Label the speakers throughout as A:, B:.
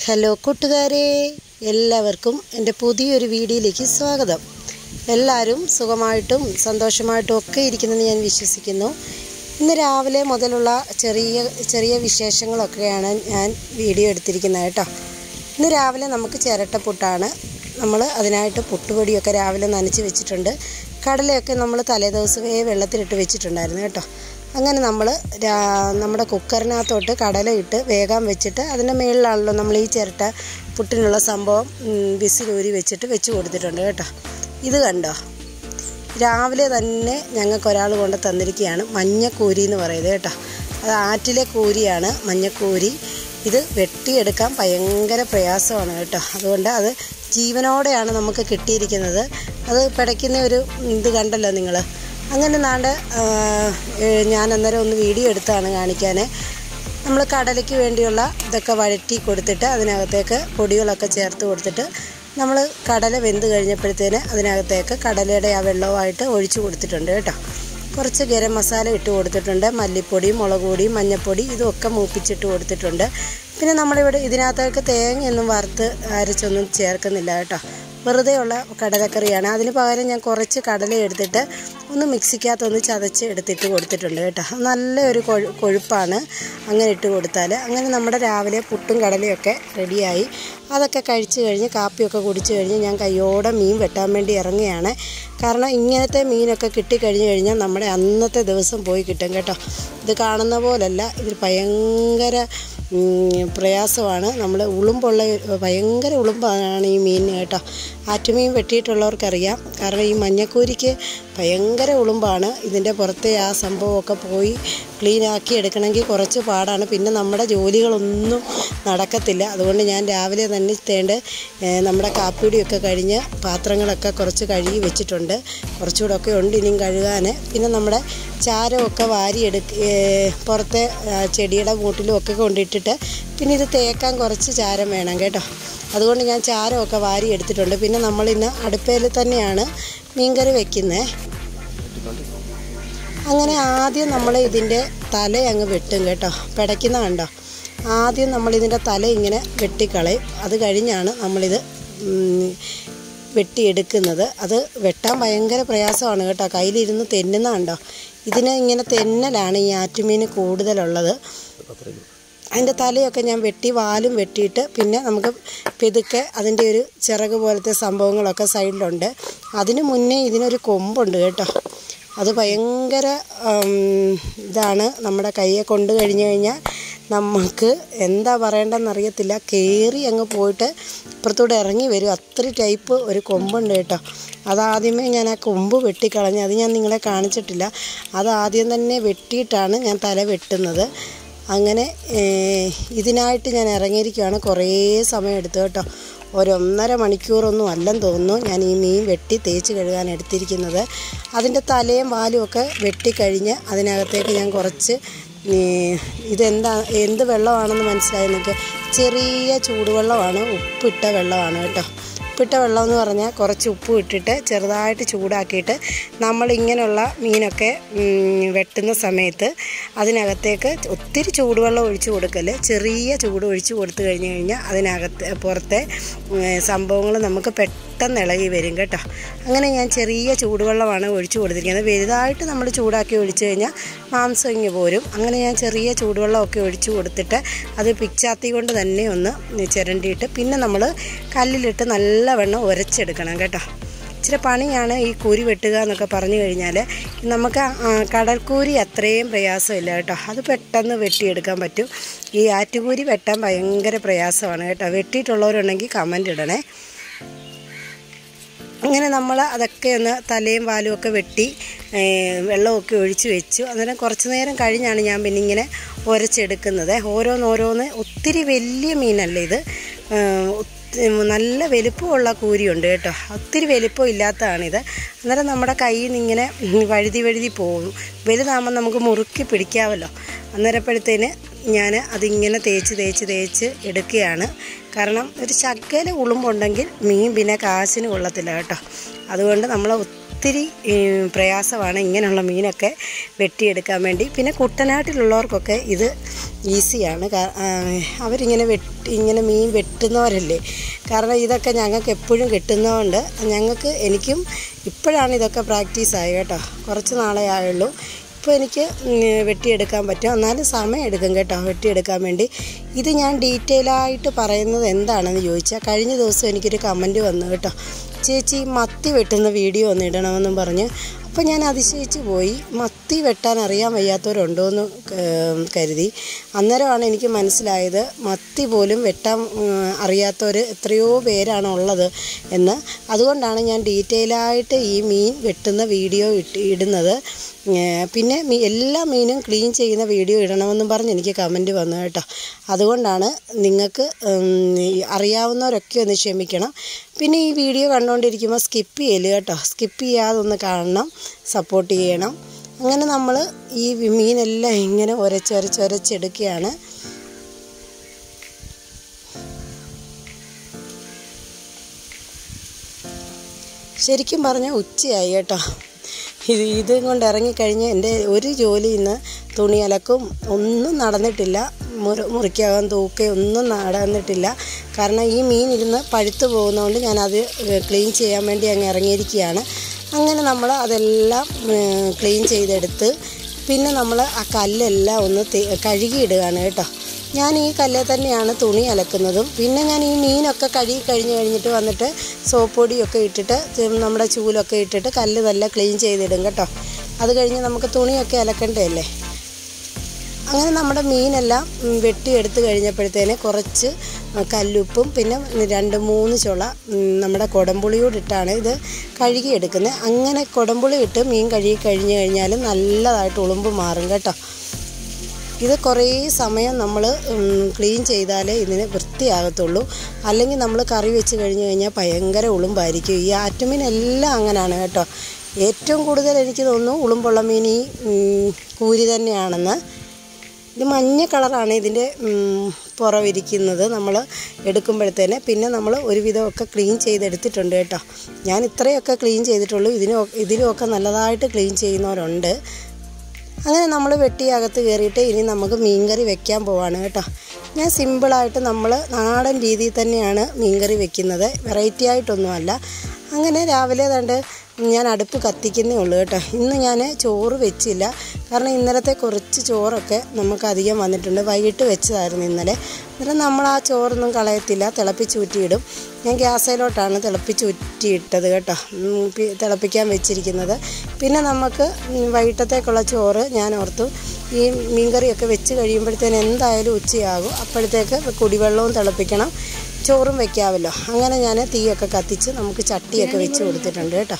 A: hello കൂട്ടുകാരെ എല്ലാവർക്കും എൻ്റെ പുതിയൊരു വീഡിയോയിലേക്ക് സ്വാഗതം എല്ലാവരും സുഖമായിട്ടും സന്തോഷമായിട്ടും ഒക്കെ ഇരിക്കുന്നെന്ന് ഞാൻ വിശ്വസിക്കുന്നു ഇന്ന് രാവിലെ മുതലുള്ള ചെറിയ ചെറിയ വിശേഷങ്ങളൊക്കെയാണ് ഞാൻ വീഡിയോ എടുത്തിരിക്കുന്നത് കേട്ടോ ഇന്ന് രാവിലെ നമുക്ക് ചിരട്ടപ്പുട്ടാണ് നമ്മൾ അതിനായിട്ട് പുട്ടുപൊടിയൊക്കെ രാവിലെ നനച്ച് വെച്ചിട്ടുണ്ട് കടലയൊക്കെ നമ്മൾ തലേദിവസമേ വെള്ളത്തിലിട്ട് വെച്ചിട്ടുണ്ടായിരുന്നു കേട്ടോ അങ്ങനെ നമ്മൾ നമ്മുടെ കുക്കറിനകത്തോട്ട് കടല ഇട്ട് വേഗം വെച്ചിട്ട് അതിൻ്റെ മുകളിലാണല്ലോ നമ്മൾ ഈ ചിരട്ട പുട്ടിനുള്ള സംഭവം വിസിലൂരി വെച്ചിട്ട് വെച്ച് കൊടുത്തിട്ടുണ്ട് കേട്ടോ ഇത് കണ്ടോ രാവിലെ തന്നെ ഞങ്ങൾക്ക് ഒരാൾ കൊണ്ട് തന്നിരിക്കുകയാണ് മഞ്ഞക്കൂരി എന്ന് പറയുന്നത് കേട്ടോ അത് ആറ്റിലെ കൂരിയാണ് മഞ്ഞക്കൂരി ഇത് വെട്ടിയെടുക്കാൻ ഭയങ്കര പ്രയാസമാണ് കേട്ടോ അതുകൊണ്ട് അത് ജീവനോടെയാണ് നമുക്ക് കിട്ടിയിരിക്കുന്നത് അത് പിടയ്ക്കുന്ന ഒരു ഇത് കണ്ടല്ലോ നിങ്ങൾ അങ്ങനെ നാണ്ട് ഞാൻ അന്നേരം ഒന്ന് വീഡിയോ എടുത്താണ് കാണിക്കാൻ നമ്മൾ കടലയ്ക്ക് വേണ്ടിയുള്ള ഇതൊക്കെ വഴറ്റി കൊടുത്തിട്ട് അതിനകത്തേക്ക് പൊടികളൊക്കെ ചേർത്ത് കൊടുത്തിട്ട് നമ്മൾ കടല വെന്ത് കഴിഞ്ഞപ്പോഴത്തേന് അതിനകത്തേക്ക് കടലയുടെ ആ വെള്ളവുമായിട്ട് ഒഴിച്ചു കൊടുത്തിട്ടുണ്ട് കേട്ടോ കുറച്ച് ഗരം മസാല ഇട്ട് കൊടുത്തിട്ടുണ്ട് മല്ലിപ്പൊടി മുളക് പൊടി മഞ്ഞൾപ്പൊടി ഇതൊക്കെ മൂപ്പിച്ചിട്ട് കൊടുത്തിട്ടുണ്ട് പിന്നെ നമ്മളിവിടെ ഇതിനകത്തേക്ക് തേങ്ങയൊന്നും വറുത്ത് അരച്ചൊന്നും ചേർക്കുന്നില്ല കേട്ടോ വെറുതെയുള്ള കടലക്കറിയാണ് അതിന് പകരം ഞാൻ കുറച്ച് കടല എടുത്തിട്ട് ഒന്ന് മിക്സിക്കകത്തൊന്ന് ചതച്ച് എടുത്തിട്ട് കൊടുത്തിട്ടുണ്ട് കേട്ടോ നല്ലൊരു കൊഴു കൊഴുപ്പാണ് അങ്ങനെ ഇട്ട് കൊടുത്താൽ അങ്ങനെ നമ്മുടെ രാവിലെ പുട്ടും കടലയൊക്കെ റെഡിയായി അതൊക്കെ കഴിച്ച് കഴിഞ്ഞ് കാപ്പിയൊക്കെ കുടിച്ച് കഴിഞ്ഞ് ഞാൻ കയ്യോടെ മീൻ വെട്ടാൻ വേണ്ടി ഇറങ്ങുകയാണ് കാരണം ഇങ്ങനത്തെ മീനൊക്കെ കിട്ടിക്കഴിഞ്ഞ് കഴിഞ്ഞാൽ നമ്മുടെ അന്നത്തെ ദിവസം പോയി കിട്ടും കേട്ടോ ഇത് കാണുന്ന പോലല്ല ഇത് ഭയങ്കര പ്രയാസമാണ് നമ്മൾ ഉളുമ്പുള്ള ഭയങ്കര ഉളുമ്പാണ് ഈ മീൻ കേട്ടോ ആറ്റുമീൻ വെട്ടിയിട്ടുള്ളവർക്കറിയാം കാരണം ഈ മഞ്ഞക്കൂരിക്ക് ഭയങ്കര ഉളുമ്പാണ് ഇതിൻ്റെ പുറത്തെ ആ സംഭവമൊക്കെ പോയി ക്ലീൻ ആക്കി എടുക്കണമെങ്കിൽ കുറച്ച് പാടാണ് പിന്നെ നമ്മുടെ ജോലികളൊന്നും നടക്കത്തില്ല അതുകൊണ്ട് ഞാൻ രാവിലെ തന്നെ തേണ്ട് നമ്മുടെ കാപ്പിടിയൊക്കെ കഴിഞ്ഞ് പാത്രങ്ങളൊക്കെ കുറച്ച് കഴുകി വെച്ചിട്ടുണ്ട് കുറച്ചുകൂടെ ഒക്കെ ഉണ്ട് ഇനിയും കഴുകാൻ പിന്നെ നമ്മുടെ ചാരമൊക്കെ വാരിയെടുക്ക പുറത്തെ ചെടിയുടെ മൂട്ടിലും ഒക്കെ കൊണ്ടിട്ടിട്ട് പിന്നെ ഇത് തേക്കാൻ കുറച്ച് ചാരം വേണം കേട്ടോ അതുകൊണ്ട് ഞാൻ ചാരമൊക്കെ വാരി എടുത്തിട്ടുണ്ട് പിന്നെ നമ്മളിന്ന് അടുപ്പയിൽ തന്നെയാണ് മീൻകറി വെക്കുന്നത് അങ്ങനെ ആദ്യം നമ്മൾ ഇതിൻ്റെ തല അങ്ങ് വെട്ടും കേട്ടോ പിടയ്ക്കുന്ന കണ്ടോ ആദ്യം നമ്മളിതിൻ്റെ തല ഇങ്ങനെ വെട്ടിക്കളയും അത് കഴിഞ്ഞാണ് നമ്മളിത് വെട്ടിയെടുക്കുന്നത് അത് വെട്ടാൻ ഭയങ്കര പ്രയാസമാണ് കേട്ടോ കയ്യിലിരുന്ന് തെന്നുന്ന കണ്ടോ ഇതിന് ഇങ്ങനെ തെന്നലാണ് ഈ ആറ്റുമീൻ കൂടുതലുള്ളത് അതിൻ്റെ തലയൊക്കെ ഞാൻ വെട്ടി വാലും വെട്ടിയിട്ട് പിന്നെ നമുക്ക് പെതുക്കെ അതിൻ്റെ ഒരു ചിറക് പോലത്തെ സംഭവങ്ങളൊക്കെ സൈഡിലുണ്ട് അതിന് മുന്നേ ഇതിനൊരു കൊമ്പുണ്ട് കേട്ടോ അത് ഭയങ്കര ഇതാണ് നമ്മുടെ കയ്യെ കൊണ്ട് കഴിഞ്ഞ് കഴിഞ്ഞാൽ നമുക്ക് എന്താ പറയേണ്ടതെന്നറിയത്തില്ല കയറി അങ്ങ് പോയിട്ട് ഇപ്പുറത്തൂടെ ഇറങ്ങി വരും അത്ര ടൈപ്പ് ഒരു കൊമ്പുണ്ട് കേട്ടോ അതാദ്യമേ ഞാൻ ആ കൊമ്പ് വെട്ടിക്കളഞ്ഞ് അത് ഞാൻ നിങ്ങളെ കാണിച്ചിട്ടില്ല അതാദ്യം തന്നെ വെട്ടിയിട്ടാണ് ഞാൻ തല വെട്ടുന്നത് അങ്ങനെ ഇതിനായിട്ട് ഞാൻ ഇറങ്ങിയിരിക്കുകയാണ് കുറേ സമയം എടുത്തു കേട്ടോ ഒരൊന്നര മണിക്കൂറൊന്നും അല്ലെന്ന് തോന്നുന്നു ഞാൻ ഈ മീൻ വെട്ടി തേച്ച് കഴുകാൻ എടുത്തിരിക്കുന്നത് അതിൻ്റെ തലയും വാലും ഒക്കെ വെട്ടിക്കഴിഞ്ഞ് അതിനകത്തേക്ക് ഞാൻ കുറച്ച് ഇതെന്താ എന്ത് വെള്ളമാണെന്ന് മനസ്സിലായി എനിക്ക് ചെറിയ ചൂടുവെള്ളമാണ് ഉപ്പിട്ട വെള്ളമാണ് കേട്ടോ ഉപ്പിട്ട വെള്ളം എന്ന് പറഞ്ഞാൽ കുറച്ച് ഉപ്പ് ഇട്ടിട്ട് ചെറുതായിട്ട് ചൂടാക്കിയിട്ട് നമ്മൾ ഇങ്ങനെയുള്ള മീനൊക്കെ വെട്ടുന്ന സമയത്ത് അതിനകത്തേക്ക് ഒത്തിരി ചൂടുവെള്ളം ഒഴിച്ചു കൊടുക്കൽ ചെറിയ ചൂട് ഒഴിച്ച് കൊടുത്തു കഴിഞ്ഞ് കഴിഞ്ഞാൽ അതിനകത്ത് പുറത്തെ സംഭവങ്ങൾ നമുക്ക് പെട്ടെന്ന് ഇളകി വരും കേട്ടോ അങ്ങനെ ഞാൻ ചെറിയ ചൂടുവെള്ളമാണ് ഒഴിച്ചു കൊടുത്തിരിക്കുന്നത് വലുതായിട്ട് നമ്മൾ ചൂടാക്കി ഒഴിച്ചു കഴിഞ്ഞാൽ മാംസം ഇങ്ങ് പോരും അങ്ങനെ ഞാൻ ചെറിയ ചൂടുവെള്ളമൊക്കെ ഒഴിച്ചു കൊടുത്തിട്ട് അത് പിച്ചാത്തി കൊണ്ട് തന്നെ ഒന്ന് ചിരണ്ടിയിട്ട് പിന്നെ നമ്മൾ കല്ലിലിട്ട് നല്ലവണ്ണം ഉരച്ചെടുക്കണം കേട്ടോ ഇച്ചിരി പണിയാണ് ഈ കൂരി വെട്ടുക എന്നൊക്കെ പറഞ്ഞു കഴിഞ്ഞാൽ നമുക്ക് കടൽക്കൂരി അത്രയും പ്രയാസമില്ല കേട്ടോ അത് പെട്ടെന്ന് വെട്ടിയെടുക്കാൻ പറ്റും ഈ ആറ്റുകൂരി വെട്ടാൻ ഭയങ്കര പ്രയാസമാണ് കേട്ടോ വെട്ടിയിട്ടുള്ളവരുണ്ടെങ്കിൽ കമൻ്റ് ഇടണേ അങ്ങനെ നമ്മൾ അതൊക്കെ ഒന്ന് തലയും വാലും ഒക്കെ വെട്ടി വെള്ളമൊക്കെ ഒഴിച്ച് വെച്ചു അന്നേരം കുറച്ച് നേരം കഴിഞ്ഞാണ് ഞാൻ പിന്നെ ഇങ്ങനെ ഉരച്ചെടുക്കുന്നത് ഓരോന്നോരോന്ന് ഒത്തിരി വലിയ മീനല്ല ഇത് നല്ല വലിപ്പമുള്ള കൂരിയുണ്ട് കേട്ടോ ഒത്തിരി വലിപ്പം ഇല്ലാത്തതാണിത് അന്നേരം നമ്മുടെ കയ്യിൽ നിന്ന് ഇങ്ങനെ വഴുതി വഴുതി പോകും വലുതാകുമ്പോൾ നമുക്ക് മുറുക്കി പിടിക്കാമല്ലോ അന്നേരപ്പോഴത്തേന് ഞാൻ അതിങ്ങനെ തേച്ച് തേച്ച് തേച്ച് എടുക്കുകയാണ് കാരണം ഒരു ശകല ഉളുമ്പുണ്ടെങ്കിൽ മീൻ പിന്നെ കാശിന് കൊള്ളത്തില്ല കേട്ടോ അതുകൊണ്ട് നമ്മൾ ഒത്തിരി ഏഹ്, പ്രയാസമാണ് ഇങ്ങനെയുള്ള മീനൊക്കെ വെട്ടിയെടുക്കാൻ വേണ്ടി പിന്നെ കുട്ടനാട്ടിലുള്ളവർക്കൊക്കെ ഇത് ഈസിയാണ് കാ- ആ, അവരിങ്ങനെ വെട്ടി ഇങ്ങനെ മീൻ വെട്ടുന്നവരല്ലേ കാരണം ഇതൊക്കെ ഞങ്ങൾക്ക് എപ്പോഴും കിട്ടുന്നതുകൊണ്ട് ഞങ്ങൾക്ക് എനിക്കും ഇപ്പോഴാണ് ഇതൊക്കെ പ്രാക്ടീസായി കേട്ടോ കുറച്ച് നാളേ ആയുള്ളൂ ഇപ്പോൾ എനിക്ക് ഉം, വെട്ടിയെടുക്കാൻ പറ്റും എന്നാലും സമയം എടുക്കും കേട്ടോ വെട്ടിയെടുക്കാൻ വേണ്ടി ഇത് ഞാൻ ഡീറ്റെയിൽ ആയിട്ട് പറയുന്നത് എന്താണെന്ന് ചോദിച്ചാൽ കഴിഞ്ഞ ദിവസം എനിക്കൊരു കമൻറ്റ് വന്നു കേട്ടോ ചേച്ചി മത്തി വെട്ടുന്ന വീഡിയോ ഒന്ന് ഇടണമെന്നും പറഞ്ഞ് അപ്പോൾ ഞാൻ അതിശയിച്ച് പോയി മത്തി വെട്ടാൻ അറിയാൻ വയ്യാത്തവരുണ്ടോ എന്ന് ക- കരുതി അന്നേരമാണ് എനിക്ക് മനസ്സിലായത് മത്തി പോലും വെട്ടാൻ ഉം, അറിയാത്തവർ എത്രയോ പേരാണ് ഉള്ളത് എന്ന് അതുകൊണ്ടാണ് ഞാൻ ഡീറ്റെയിലായിട്ട് ഈ മീൻ വെട്ടുന്ന വീഡിയോ ഇട്ട് ഇടുന്നത് ഏഹ് പിന്നെ മീ എല്ലാ മീനും ക്ലീൻ ചെയ്യുന്ന വീഡിയോ ഇടണമെന്നും പറഞ്ഞ് എനിക്ക് കമൻറ്റ് വന്നു കേട്ടോ അതുകൊണ്ടാണ് നിങ്ങൾക്ക് ഉം, ഈ അറിയാവുന്നവരൊക്കെ ഒന്ന് ക്ഷമിക്കണം പിന്നെ ഈ വീഡിയോ കണ്ടുകൊണ്ടിരിക്കുമ്പോൾ സ്കിപ്പ് ചെയ്യല് കേട്ടോ സ്കിപ്പ് ചെയ്യാതെ ഒന്ന് കാണണം സപ്പോർട്ട് ചെയ്യണം അങ്ങനെ നമ്മൾ ഈ മീനെല്ലാം ഇങ്ങനെ ഉരച്ചൊരച്ചൊരച്ചെടുക്കുകയാണ് ശരിക്കും പറഞ്ഞാൽ ഉച്ചയായി കേട്ടോ ഇത് ഇതും കൊണ്ട് ഇറങ്ങിക്കഴിഞ്ഞ് എൻ്റെ ഒരു ജോലി ഇന്ന് തുണി അലക്കും ഒന്നും നടന്നിട്ടില്ല മുറി മുറിക്കകം തൂക്കെ ഒന്നും നടന്നിട്ടില്ല കാരണം ഈ മീൻ ഇരുന്ന് പഴുത്തു പോകുന്നതുകൊണ്ട് ഞാനത് ക്ലീൻ ചെയ്യാൻ വേണ്ടി അങ്ങ് ഇറങ്ങിയിരിക്കുകയാണ് അങ്ങനെ നമ്മൾ അതെല്ലാം ഏഹ്, ക്ലീൻ ചെയ്തെടുത്ത് പിന്നെ നമ്മൾ ആ കല്ലെല്ലാം ഒന്ന് തേ- കഴുകിയിടുകയാണ് കേട്ടോ ഞാൻ ഈ കല്ലിൽ തന്നെയാണ് തുണി അലക്കുന്നതും പിന്നെ ഞാൻ ഈ മീനൊക്കെ കഴുകി കഴിഞ്ഞ് കഴിഞ്ഞിട്ട് വന്നിട്ട് സോപ്പ് പൊടിയൊക്കെ ഇട്ടിട്ട് തി- നമ്മുടെ ചൂലൊക്കെ ഇട്ടിട്ട് കല്ല് നല്ല ക്ലീൻ ചെയ്തിടും കേട്ടോ അത് കഴിഞ്ഞ് നമുക്ക് തുണിയൊക്കെ അലക്കണ്ടതല്ലേ അങ്ങനെ നമ്മുടെ മീനെല്ലാം ഉം, വെട്ടിയെടുത്ത് കഴിഞ്ഞപ്പോഴത്തേന് കുറച്ച് കല്ലുപ്പും പിന്നെ രണ്ട് മൂന്ന് ചുള ഉം, നമ്മുടെ കുടംപുളിയോട് ഇട്ടാണ് ഇത് കഴുകിയെടുക്കുന്നത് അങ്ങനെ കുടംപുളി ഇട്ട് മീൻ കഴുകി കഴിഞ്ഞ് കഴിഞ്ഞാൽ നല്ലതായിട്ട് ഉളുമ്പ് മാറും കേട്ടോ ഇത് കുറേ സമയം നമ്മൾ ക്ലീൻ ചെയ്താലേ ഇതിന് വൃത്തിയാകത്തുള്ളൂ അല്ലെങ്കിൽ നമ്മൾ കറി വെച്ച് കഴിഞ്ഞ് കഴിഞ്ഞാൽ ഭയങ്കര ഉളുമ്പായിരിക്കും ഈ ആറ്റുമീനെല്ലാം അങ്ങനെയാണ് കേട്ടോ ഏറ്റവും കൂടുതൽ എനിക്ക് തോന്നുന്നു ഉളുമ്പുള്ള മീൻ ഈ ഉം, കൂരി തന്നെയാണെന്ന് ഇത് മഞ്ഞ കളറാണ് ഇതിൻ്റെ ഉം, പുറവിരിക്കുന്നത് നമ്മൾ എടുക്കുമ്പോഴത്തേന് പിന്നെ നമ്മൾ ഒരുവിധമൊക്കെ ക്ലീൻ ചെയ്തെടുത്തിട്ടുണ്ട് കേട്ടോ ഞാൻ ഇത്രയൊക്കെ ക്ലീൻ ചെയ്തിട്ടുള്ളൂ ഇതിനും ഇതിലുമൊക്കെ നല്ലതായിട്ട് ക്ലീൻ ചെയ്യുന്നവരുണ്ട് അങ്ങനെ നമ്മൾ വെട്ടി അകത്ത് കയറിയിട്ട് ഇനി നമുക്ക് മീൻകറി വെക്കാൻ പോവാണ് കേട്ടോ ഞാൻ സിമ്പിളായിട്ട് നമ്മൾ നാടൻ രീതിയിൽ തന്നെയാണ് മീൻകറി വെക്കുന്നത് വെറൈറ്റി ആയിട്ടൊന്നുമല്ല അങ്ങനെ രാവിലെ കണ്ട് ഞാൻ അടുപ്പ് കത്തിക്കുന്നേ ഉള്ളൂ കേട്ടോ ഇന്ന് ഞാൻ ചോറ് വെച്ചില്ല കാരണം ഇന്നലത്തെ കുറച്ച് ചോറൊക്കെ നമുക്ക് അധികം വന്നിട്ടുണ്ട് വൈകിട്ട് വെച്ചതായിരുന്നു ഇന്നലെ അന്നേരം നമ്മൾ ആ ചോറൊന്നും കളയത്തില്ല തിളപ്പിച്ച് ഊറ്റിയിടും ഞാൻ ഗ്യാസയിലോട്ടാണ് തിളപ്പിച്ച് ഊറ്റിയിട്ടത് കേട്ടോ ഉം, പി- തിളപ്പിക്കാൻ വെച്ചിരിക്കുന്നത് പിന്നെ നമുക്ക് ഉം, വൈകിട്ടത്തേക്കുള്ള ചോറ് ഞാൻ ഓർത്തു ഈ മീൻകറിയൊക്കെ വെച്ച് കഴിയുമ്പോഴത്തേന് എന്തായാലും ഉച്ചയാകും അപ്പോഴത്തേക്ക് കുടിവെള്ളവും തിളപ്പിക്കണം ചോറും വെക്കാമല്ലോ അങ്ങനെ ഞാൻ തീയൊക്കെ കത്തിച്ച് നമുക്ക് ചട്ടിയൊക്കെ വെച്ച് കൊടുത്തിട്ടുണ്ട് കേട്ടോ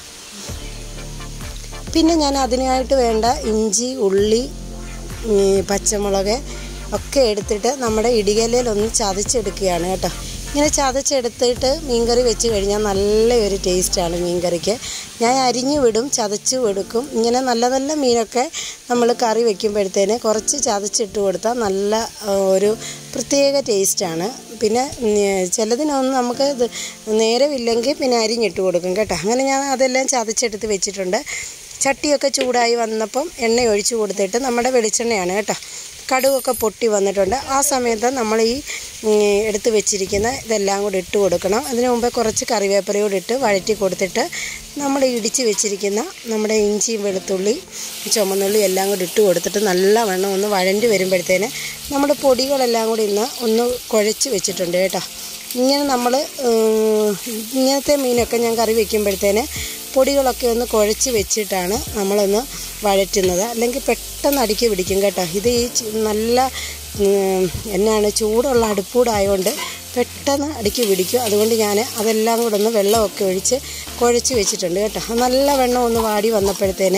A: പിന്നെ ഞാൻ അതിനായിട്ട് വേണ്ട ഇഞ്ചി ഉള്ളി ഉം, പച്ചമുളക് ഒക്കെ എടുത്തിട്ട് നമ്മുടെ ഇടികലയിൽ ഒന്ന് ചതച്ചെടുക്കുകയാണ് കേട്ടോ ഇങ്ങനെ ചതച്ചെടുത്തിട്ട് മീൻകറി വെച്ച് കഴിഞ്ഞാൽ നല്ലൊരു ടേസ്റ്റാണ് മീൻകറിക്ക് ഞാൻ അരിഞ്ഞു വിടും ചതച്ചു എടുക്കും ഇങ്ങനെ നല്ല നല്ല മീനൊക്കെ നമ്മൾ കറി വെക്കുമ്പോഴത്തേന് കുറച്ച് ചതച്ചിട്ട് കൊടുത്താൽ നല്ല ആ, ഒരു പ്രത്യേക ടേസ്റ്റാണ് പിന്നെ ഉം, ചിലതിനൊന്നും നമുക്ക് ഇത് നേരമില്ലെങ്കിൽ പിന്നെ അരിഞ്ഞിട്ട് കൊടുക്കും കേട്ടോ അങ്ങനെ ഞാൻ അതെല്ലാം ചതച്ചെടുത്ത് വെച്ചിട്ടുണ്ട് ചട്ടിയൊക്കെ ചൂടായി വന്നപ്പം എണ്ണ ഒഴിച്ച് കൊടുത്തിട്ട് നമ്മുടെ വെളിച്ചെണ്ണയാണ് കേട്ടോ കടുകൊക്കെ പൊട്ടി വന്നിട്ടുണ്ട് ആ സമയത്ത് നമ്മൾ ഈ ഉം, എടുത്ത് വെച്ചിരിക്കുന്ന ഇതെല്ലാം കൂടി ഇട്ട് കൊടുക്കണം അതിന് മുമ്പേ കുറച്ച് കറിവേപ്പിലയോട് ഇട്ട് വഴറ്റി കൊടുത്തിട്ട് നമ്മൾ ഇടിച്ച് വെച്ചിരിക്കുന്ന നമ്മുടെ ഇഞ്ചിയും വെളുത്തുള്ളി ചുമന്നുള്ളി എല്ലാം കൂടി ഇട്ട് കൊടുത്തിട്ട് നല്ലവണ്ണം ഒന്ന് വഴണ്ടി വരുമ്പോഴത്തേന് നമ്മുടെ പൊടികളെല്ലാം കൂടി ഇന്ന് ഒന്ന് കുഴച്ച് വെച്ചിട്ടുണ്ട് കേട്ടോ ഇങ്ങനെ നമ്മൾ ഇങ്ങനത്തെ മീനൊക്കെ ഞാൻ കറി വെക്കുമ്പോഴത്തേന് പൊടികളൊക്കെ ഒന്ന് കുഴച്ച് വെച്ചിട്ടാണ് നമ്മളൊന്ന് വഴറ്റുന്നത് അല്ലെങ്കിൽ പെട്ടെന്ന് അടുക്കി പിടിക്കും കേട്ടോ ഇത് ഈ ചി- നല്ല ഉം, എന്നാണ് ചൂടുള്ള അടുപ്പൂടായതുകൊണ്ട് പെട്ടെന്ന് അടുക്കി പിടിക്കും അതുകൊണ്ട് ഞാൻ അതെല്ലാം കൂടെ ഒന്ന് വെള്ളമൊക്കെ ഒഴിച്ച് കുഴച്ച് വെച്ചിട്ടുണ്ട് കേട്ടോ അത് നല്ല വെള്ളം ഒന്ന് വാടി വന്നപ്പോഴത്തേന്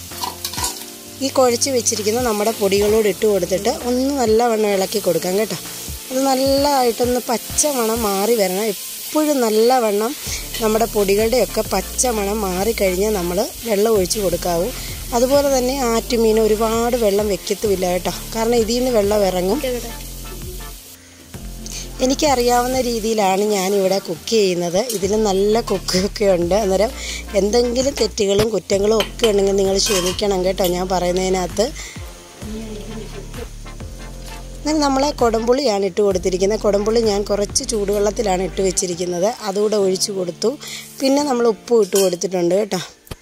A: ഈ കുഴച്ച് വെച്ചിരിക്കുന്ന നമ്മുടെ പൊടികളോട് ഇട്ട് കൊടുത്തിട്ട് ഒന്ന് നല്ലവണ്ണം ഇളക്കി കൊടുക്കാം കേട്ടോ അത് നല്ലതായിട്ടൊന്ന് പച്ച മണം മാറി വരണം എപ്പോഴും നല്ലവണ്ണം നമ്മുടെ പൊടികളുടെയൊക്കെ പച്ച മണം മാറിക്കഴിഞ്ഞാൽ നമ്മൾ വെള്ളം ഒഴിച്ച് കൊടുക്കാവൂ അതുപോലെ തന്നെ ആറ്റുമീൻ ഒരുപാട് വെള്ളം വെക്കത്തുമില്ല കേട്ടോ കാരണം ഇതിൽ നിന്ന് വെള്ളം ഇറങ്ങും എനിക്കറിയാവുന്ന രീതിയിലാണ് ഞാനിവിടെ കുക്ക് ചെയ്യുന്നത് ഇതിൽ നല്ല കുക്കൊക്കെ ഉണ്ട് അന്നേരം എന്തെങ്കിലും തെറ്റുകളും കുറ്റങ്ങളും ഒക്കെ ഉണ്ടെങ്കിൽ നിങ്ങൾ ക്ഷമിക്കണം കേട്ടോ ഞാൻ പറയുന്നതിനകത്ത് അങ്ങനെ നമ്മൾ കുടംപുളിയാണ് ഇട്ട് കൊടുത്തിരിക്കുന്നത് കുടംപുളി ഞാൻ കുറച്ച് ചൂടുവെള്ളത്തിലാണ് ഇട്ട് വെച്ചിരിക്കുന്നത് അതുകൂടെ ഒഴിച്ചു കൊടുത്തു പിന്നെ നമ്മൾ ഉപ്പും ഇട്ട് കൊടുത്തിട്ടുണ്ട് കേട്ടോ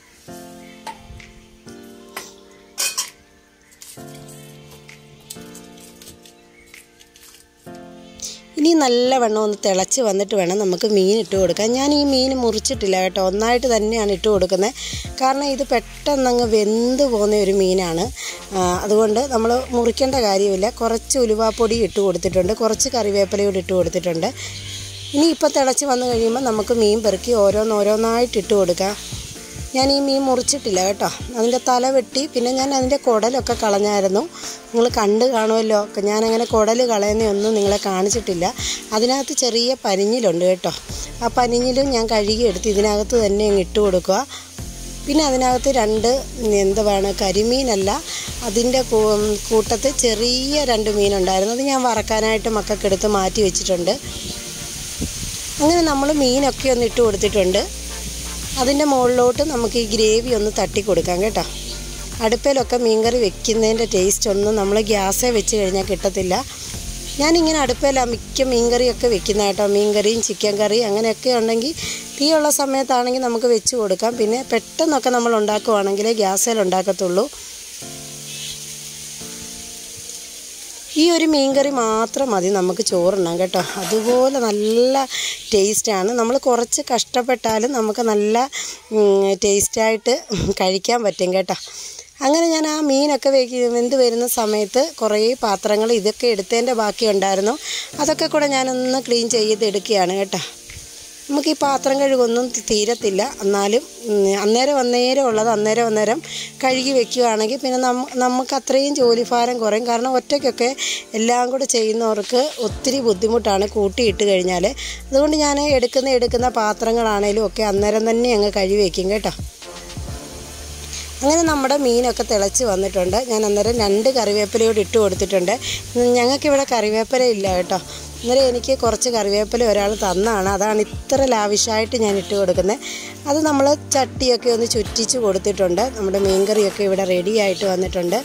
A: ഇനി നല്ലവണ്ണം ഒന്ന് തിളച്ച് വന്നിട്ട് വേണം നമുക്ക് മീൻ ഇട്ട് കൊടുക്കാൻ ഞാൻ ഈ മീൻ മുറിച്ചിട്ടില്ല കേട്ടോ ഒന്നായിട്ട് തന്നെയാണ് ഇട്ട് കൊടുക്കുന്നത് കാരണം ഇത് പെട്ടെന്നങ്ങ് വെന്ത് പോകുന്ന ഒരു മീനാണ് ആ, അതുകൊണ്ട് നമ്മൾ മുറിക്കേണ്ട കാര്യമില്ല കുറച്ച് ഉലുവാപ്പൊടി ഇട്ട് കൊടുത്തിട്ടുണ്ട് കുറച്ച് കറിവേപ്പിലയോട് ഇട്ട് കൊടുത്തിട്ടുണ്ട് ഇനി ഇപ്പോൾ തിളച്ച് വന്നു കഴിയുമ്പോൾ നമുക്ക് മീൻ പെറുക്കി ഓരോന്നോരോന്നായിട്ട് ഇട്ട് കൊടുക്കാം ഞാൻ ഈ മീൻ മുറിച്ചിട്ടില്ല കേട്ടോ അതിൻ്റെ തല വെട്ടി പിന്നെ ഞാൻ അതിൻ്റെ കുടലൊക്കെ കളഞ്ഞായിരുന്നു നിങ്ങൾ കണ്ട് കാണുമല്ലോ ഞാനങ്ങനെ കുടൽ കളയുന്നതൊന്നും നിങ്ങളെ കാണിച്ചിട്ടില്ല അതിനകത്ത് ചെറിയ പനിഞ്ഞിലുണ്ട് കേട്ടോ ആ പനിഞ്ഞിലും ഞാൻ കഴുകി എടുത്ത് ഇതിനകത്ത് തന്നെ അങ്ങ് ഇട്ട് കൊടുക്കുക പിന്നെ അതിനകത്ത് രണ്ട് എന്തുവാണ് കരിമീനല്ല അതിൻ്റെ കൂ- കൂട്ടത്തിൽ ചെറിയ രണ്ട് മീനുണ്ടായിരുന്നു അത് ഞാൻ വറക്കാനായിട്ട് മക്കൾക്കെടുത്ത് മാറ്റി വെച്ചിട്ടുണ്ട് അങ്ങനെ നമ്മൾ മീനൊക്കെ ഒന്ന് ഇട്ട് കൊടുത്തിട്ടുണ്ട് അതിൻ്റെ മുകളിലോട്ട് നമുക്ക് ഈ ഗ്രേവി ഒന്ന് തട്ടി കൊടുക്കാം കേട്ടോ അടുപ്പിലൊക്കെ മീൻകറി വെക്കുന്നതിൻ്റെ ടേസ്റ്റ് ഒന്നും നമ്മൾ ഗ്യാസേ വെച്ച് കഴിഞ്ഞാൽ കിട്ടത്തില്ല ഞാനിങ്ങനെ അടുപ്പിലാണ് മിക്ക മീൻകറിയൊക്കെ വെക്കുന്ന കേട്ടോ മീൻകറിയും ചിക്കൻ കറി അങ്ങനെയൊക്കെ ഉണ്ടെങ്കിൽ തീയുള്ള സമയത്താണെങ്കിൽ നമുക്ക് വെച്ച് കൊടുക്കാം പിന്നെ പെട്ടെന്നൊക്കെ നമ്മൾ ഉണ്ടാക്കുവാണെങ്കിൽ ഗ്യാസേൽ ഉണ്ടാക്കത്തുള്ളൂ ഈ ഒരു മീൻകറി മാത്രം മതി നമുക്ക് ചോറുണ്ണാം കേട്ടോ അതുപോലെ നല്ല ടേസ്റ്റാണ് നമ്മൾ കുറച്ച് കഷ്ടപ്പെട്ടാലും നമുക്ക് നല്ല ടേസ്റ്റായിട്ട് കഴിക്കാൻ പറ്റും കേട്ടോ അങ്ങനെ ഞാൻ ആ മീനൊക്കെ വെക്ക് വെന്ത് വരുന്ന സമയത്ത് കുറേ പാത്രങ്ങൾ ഇതൊക്കെ എടുത്തതിൻ്റെ ബാക്കി ഉണ്ടായിരുന്നു അതൊക്കെ കൂടെ ഞാനൊന്ന് ക്ലീൻ ചെയ്തെടുക്കുകയാണ് കേട്ടോ നമുക്ക് ഈ പാത്രം കഴുകൊന്നും തി- തീരത്തില്ല എന്നാലും ഉം, അന്നേരം അന്നേരം ഉള്ളത് അന്നേരം അന്നേരം കഴുകി വെക്കുകയാണെങ്കിൽ പിന്നെ നമ്മ നമുക്ക് അത്രയും ജോലിഭാരം കുറയും കാരണം ഒറ്റയ്ക്കൊക്കെ എല്ലാം കൂടെ ചെയ്യുന്നവർക്ക് ഒത്തിരി ബുദ്ധിമുട്ടാണ് കൂട്ടിയിട്ട് കഴിഞ്ഞാൽ അതുകൊണ്ട് ഞാൻ എടുക്കുന്ന എടുക്കുന്ന പാത്രങ്ങളാണേലും ഒക്കെ അന്നേരം തന്നെ അങ്ങ് കഴുകി വയ്ക്കും കേട്ടോ അങ്ങനെ നമ്മുടെ മീനൊക്കെ തിളച്ച് വന്നിട്ടുണ്ട് ഞാൻ അന്നേരം രണ്ട് കറിവേപ്പിലയോട് ഇട്ട് കൊടുത്തിട്ടുണ്ട് ഞങ്ങൾക്കിവിടെ കറിവേപ്പില ഇല്ല കേട്ടോ അന്നേരം എനിക്ക് കുറച്ച് കറിവേപ്പില ഒരാൾ തന്നാണ് അതാണ് ഇത്ര ലാവിഷായിട്ട് ഞാൻ ഇട്ട് കൊടുക്കുന്നത് അത് നമ്മൾ ചട്ടിയൊക്കെ ഒന്ന് ചുറ്റിച്ച് കൊടുത്തിട്ടുണ്ട് നമ്മുടെ മീൻകറിയൊക്കെ ഇവിടെ റെഡി ആയിട്ട് വന്നിട്ടുണ്ട്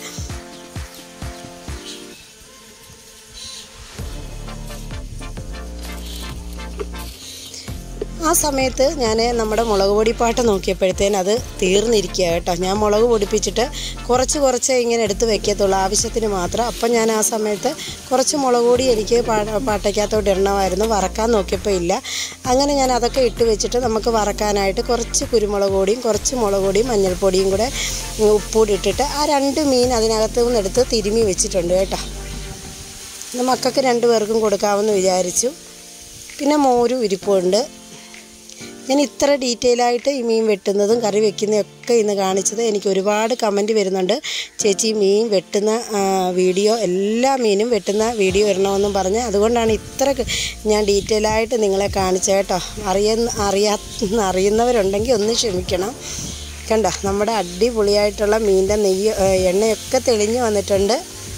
A: ആ സമയത്ത് ഞാൻ നമ്മുടെ മുളക് പൊടിപ്പാട്ട് നോക്കിയപ്പോഴത്തേന് അത് തീർന്നിരിക്കുക കേട്ടോ ഞാൻ മുളക് പൊടിപ്പിച്ചിട്ട് കുറച്ച് കുറച്ച് ഇങ്ങനെ എടുത്ത് വെക്കത്തുള്ളൂ ആവശ്യത്തിന് മാത്രം അപ്പം ഞാൻ ആ സമയത്ത് കുറച്ച് മുളക് പൊടി എനിക്ക് പാ- പാട്ടയ്ക്കകത്തോട്ട് ഇടണമായിരുന്നു വറക്കാൻ നോക്കിയപ്പോൾ ഇല്ല അങ്ങനെ ഞാൻ അതൊക്കെ ഇട്ട് വെച്ചിട്ട് നമുക്ക് വറക്കാനായിട്ട് കുറച്ച് കുരുമുളക് പൊടിയും കുറച്ച് മുളക് പൊടിയും മഞ്ഞൾപ്പൊടിയും കൂടെ ഉപ്പൂടി ഇട്ടിട്ട് ആ രണ്ട് മീൻ അതിനകത്ത് നിന്ന് എടുത്ത് തിരുമ്മി വെച്ചിട്ടുണ്ട് കേട്ടോ ഇത് മക്കൾക്ക് രണ്ടു പേർക്കും കൊടുക്കാമെന്ന് വിചാരിച്ചു പിന്നെ മോരും ഇരിപ്പുണ്ട് ഞാൻ ഇത്ര ഡീറ്റെയിൽ ആയിട്ട് ഈ മീൻ വെട്ടുന്നതും കറി വെക്കുന്നതും ഒക്കെ ഇന്ന് കാണിച്ചത് എനിക്ക് ഒരുപാട് കമൻറ്റ് വരുന്നുണ്ട് ചേച്ചി മീൻ വെട്ടുന്ന ആ, വീഡിയോ എല്ലാ മീനും വെട്ടുന്ന വീഡിയോ ഇടണമെന്നും പറഞ്ഞ് അതുകൊണ്ടാണ് ഇത്ര ക- ഞാൻ ഡീറ്റെയിൽ ആയിട്ട് നിങ്ങളെ കാണിച്ചത് കേട്ടോ അറിയുന്ന അറിയാ അറിയുന്നവരുണ്ടെങ്കിൽ ഒന്ന് ക്ഷമിക്കണം കണ്ടോ നമ്മുടെ അടിപൊളിയായിട്ടുള്ള മീനിൻ്റെ നെയ്യ് ഏ, എണ്ണയൊക്കെ തെളിഞ്ഞ് വന്നിട്ടുണ്ട്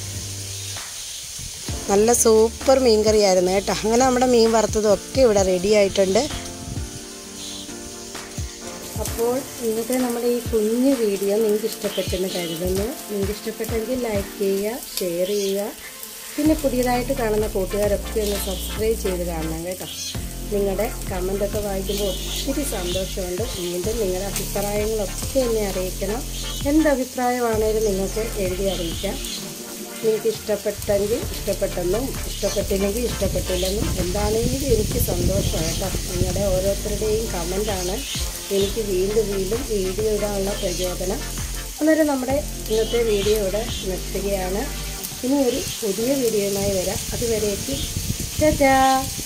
A: നല്ല സൂപ്പർ മീൻ കറിയായിരുന്നു കേട്ടോ അങ്ങനെ നമ്മുടെ മീൻ വറുത്തതും ഒക്കെ ഇവിടെ റെഡി ആയിട്ടുണ്ട് അപ്പോൾ ഇന്നത്തെ നമ്മുടെ ഈ കുഞ്ഞു വീഡിയോ നിങ്ങൾക്ക് ഇഷ്ടപ്പെട്ടെന്ന് കരുതുന്നു നിങ്ങൾക്ക് ഇഷ്ടപ്പെട്ടെങ്കിൽ ലൈക്ക് ചെയ്യുക ഷെയർ ചെയ്യുക പിന്നെ പുതിയതായിട്ട് കാണുന്ന കൂട്ടുകാരൊക്കെ ഒന്ന് സബ്സ്ക്രൈബ് ചെയ്ത് കാണണം കേട്ടോ നിങ്ങളുടെ കമൻ്റൊക്കെ വായിക്കുമ്പോൾ ഒത്തിരി സന്തോഷമുണ്ട് വീണ്ടും നിങ്ങളുടെ അഭിപ്രായങ്ങളൊക്കെ എന്നെ അറിയിക്കണം എന്ത് അഭിപ്രായമാണേലും നിങ്ങൾക്ക് എഴുതി അറിയിക്കാം നിങ്ങൾക്ക് ഇഷ്ടപ്പെട്ടെങ്കിൽ ഇഷ്ടപ്പെട്ടെന്നും ഇഷ്ടപ്പെട്ടില്ലെങ്കിൽ ഇഷ്ടപ്പെട്ടില്ലെന്നും എന്താണെങ്കിലും എനിക്ക് സന്തോഷമാണ് കേട്ടോ നിങ്ങളുടെ ഓരോരുത്തരുടെയും കമൻ്റാണ് എനിക്ക് വീണ്ടും വീണ്ടും വീഡിയോ ഇടാനുള്ള പ്രചോദനം അന്നേരം നമ്മുടെ ഇന്നത്തെ വീഡിയോ ഇവിടെ നിർത്തുകയാണ് ഇനി ഒരു പുതിയ വീഡിയോയുമായി വരാം അതുവരേക്കും ചേച്ചാ